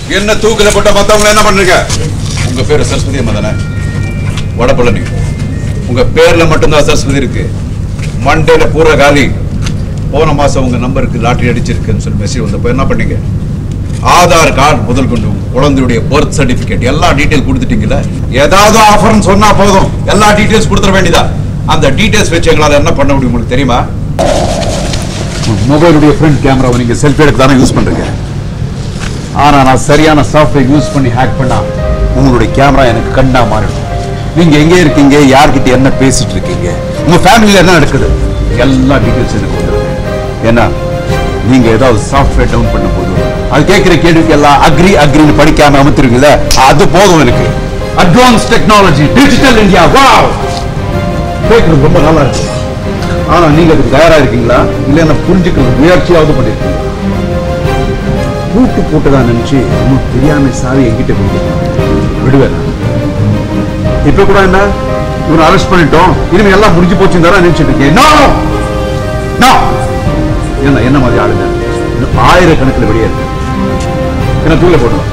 என்ன தூக்கில போட்ட மத்தவங்க என்ன பண்றீங்க உங்க பேரு சரஸ்வதி அம்மா தானே வடபழனி உங்க பேர்ல மட்டும்தான் சரஸ்வதி இருக்கு மண்டேல பூரா காலி போன மாசம் உங்க நம்பருக்கு லாட்டரி அடிச்சிருக்குன்னு சொல்லி மெசேஜ் வந்தப்போ என்ன பண்ணீங்க ஆதார் கார்டு முதல் கொண்டு உங்க குழந்தையுடைய பர்த் சர்டிபிகேட் எல்லா டீடைல் கொடுத்துட்டீங்கல்ல ஏதாவது ஆஃபர்னு சொன்னா போதும் எல்லா டீடைல்ஸ் கொடுத்துட வேண்டியதா அந்த டீடைல்ஸ் வச்சு எங்களால என்ன பண்ண முடியும் உங்களுக்கு தெரியுமா மொபைலுடைய ஃப்ரண்ட் கேமராவை நீங்க செல்ஃபி எடுக்க தானே யூஸ் பண்றீங்க ஆனா நான் சரியான சாஃப்ட்வேர் யூஸ் பண்ணி ஹேக் பண்ணா உங்களுடைய கேமரா எனக்கு கண்டா மாறிடும் நீங்க எங்க இருக்கீங்க யார்கிட்ட என்ன பேசிட்டு இருக்கீங்க உங்க ஃபேமிலில என்ன நடக்குது எல்லா டீடைல்ஸ் எனக்கு வந்துருது ஏன்னா நீங்க ஏதாவது சாஃப்ட்வேர் டவுன் பண்ண போது அது கேட்கிற கேள்விக்கு எல்லாம் அக்ரி அக்ரின்னு படிக்காம அமுத்துருவீங்கள அது போதும் எனக்கு advance technology digital India wow கேட்கறது ரொம்ப நல்லா இருக்கு ஆனா நீங்க அதுக்கு தயாரா இருக்கீங்களா இல்ல என்ன புரிஞ்சுக்கிறது முயற்சியாவது பண்ணிருக்கீங்க பூட்டு போட்டுதான் நினைச்சு உங்களுக்கு தெரியாம சாவி என்கிட்ட கொடுத்து விடுவேன் இப்ப கூட என்ன இவனை அரெஸ்ட் பண்ணிட்டோம் இனிமே எல்லாம் முடிஞ்சு போச்சுன்னு தானே நினைச்சிட்டு இருக்கேன் No! No! என்ன என்ன மாதிரி ஆளுங்க இன்னும் ஆயிரக்கணக்கில் வெளியே இருக்கு என்ன தூள போடணும்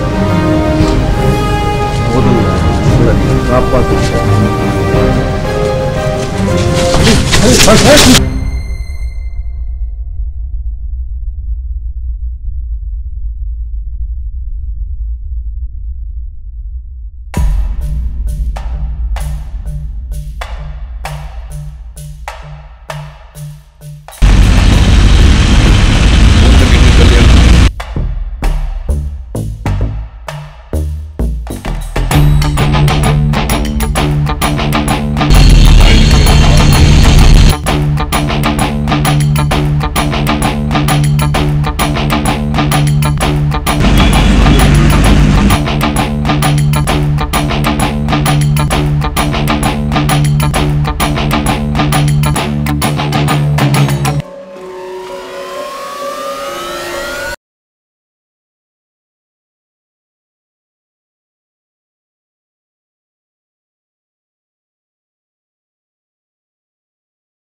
முதல்ல உங்களை நீங்க காப்பாத்து